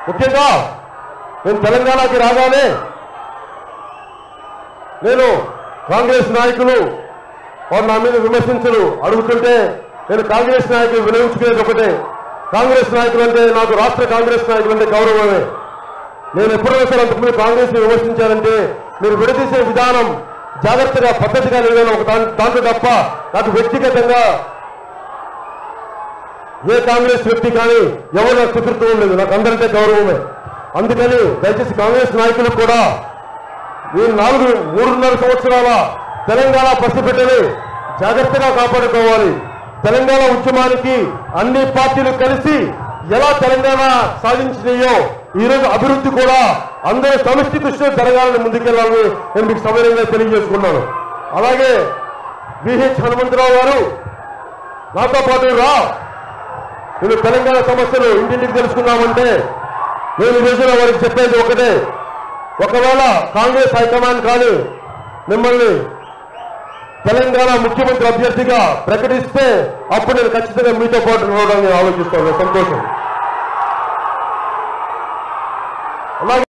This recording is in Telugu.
ముఖ్యంగా నేను తెలంగాణకి రాగానే నేను కాంగ్రెస్ నాయకులు వారు నా మీద విమర్శించరు అడుగుతుంటే నేను కాంగ్రెస్ నాయకులు వినవించుకునేది ఒకటే కాంగ్రెస్ నాయకులు అంటే నాకు రాష్ట్ర కాంగ్రెస్ నాయకులు అంటే గౌరవమే నేను ఎప్పుడైనా సరే అంతకుముందు కాంగ్రెస్ ని విమర్శించానంటే మీరు విడదీసే విధానం జాగ్రత్తగా పద్ధతిగా లేదని ఒక దాం- దాంట్లో తప్ప నాకు వ్యక్తిగతంగా ఏ కాంగ్రెస్ వ్యక్తి కానీ ఎవరు నాకు శత్రుత్వం లేదు నాకు అందరికంటే గౌరవమే అందుకని దయచేసి కాంగ్రెస్ నాయకులకు కూడా ఈ నాలుగు మూడున్నర సంవత్సరాల తెలంగాణ పసిబిడ్డని జాగ్రత్తగా కాపాడుకోవాలి తెలంగాణ ఉద్యమానికి అన్ని పార్టీలు కలిసి ఎలా తెలంగాణ సాధించినాయో ఈరోజు అభివృద్ధి కూడా అందరూ సమిష్టి దృష్టిలో జరగాలని ముందుకెళ్లాలని నేను మీకు సవినయంగా తెలియజేసుకున్నాను అలాగే విహెచ్ హనుమంతరావు గారు నాతో పాటు రా నేను తెలంగాణ సమస్యలు ఇంటింటికి తెలుసుకున్నామంటే నేను ఈ రోజున వారికి చెప్పేది ఒకటే ఒకవేళ కాంగ్రెస్ హైకమాండ్ కానీ మిమ్మల్ని తెలంగాణ ముఖ్యమంత్రి అభ్యర్థిగా ప్రకటిస్తే అప్పుడు నేను ఖచ్చితంగా మీతో పాటు రావడానికి ఆలోచిస్తాను సంతోషం అలాగే